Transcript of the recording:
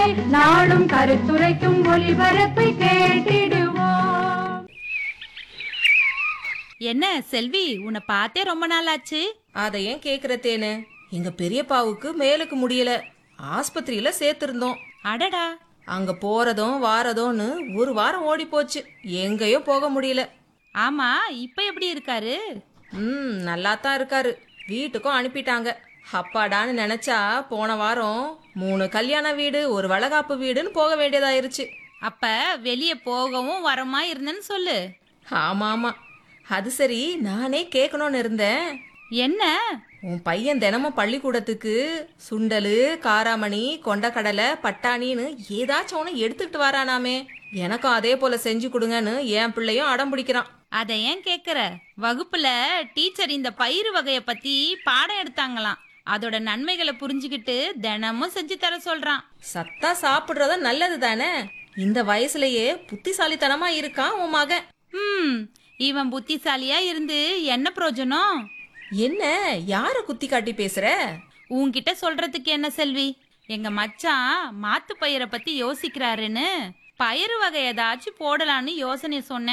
நாளும் கருத்துரைக்கும் ஒளிபரப்பை கேட்டிடுவோம் என்ன செல்வி உன்னை பார்த்தே ரொம்ப நாள் ஆச்சு அதை ஏன் கேக்குற தேனு எங்க பெரியப்பாவுக்கு மேலுக்கு முடியல ஆஸ்பத்திரியில சேர்த்திருந்தோம் அடடா அங்க போறதும் வாரதும்னு ஒரு வாரம் ஓடி போச்சு எங்கேயும் போக முடியல ஆமா இப்ப எப்படி இருக்காரு ம் நல்லா தான் இருக்காரு வீட்டுக்கும் அனுப்பிட்டாங்க அப்பாடான்னு நினைச்சா போன வாரம் மூணு கல்யாண வீடு ஒரு வளகாப்பு வீடுன்னு போக வேண்டியதாயிருச்சு அப்ப வெளிய போகவும் வரமா இருந்தேன்னு சொல்லு ஆமா ஆமா அது சரி நானே கேட்கணும்னு இருந்தேன் என்ன உன் பையன் தினமும் பள்ளிக்கூடத்துக்கு சுண்டலு காராமணி கொண்டக்கடலை பட்டாணின்னு ஏதாச்சும் ஒன்று எடுத்துக்கிட்டு வரானாமே எனக்கும் அதே போல செஞ்சு கொடுங்கன்னு என் பிள்ளையும் அடம் பிடிக்கிறான் அத ஏன் கேக்குற வகுப்புல டீச்சர் இந்த பயிறு வகைய பத்தி பாடம் எடுத்தாங்களாம் அதோட நன்மைகளை புரிஞ்சுக்கிட்டு தினமும் செஞ்சு தர சொல்றான் சத்தா சாப்பிடுறத நல்லது தானே இந்த வயசுலயே புத்திசாலித்தனமா இருக்கான் உன் மகன் ம் இவன் புத்திசாலியா இருந்து என்ன பிரயோஜனம் என்ன யார குத்தி காட்டி பேசுற உன்கிட்ட சொல்றதுக்கு என்ன செல்வி எங்க மச்சான் மாத்து பயிரை பத்தி யோசிக்கிறாருன்னு பயிறு வகை ஏதாச்சும் போடலான்னு யோசனை சொன்னேன்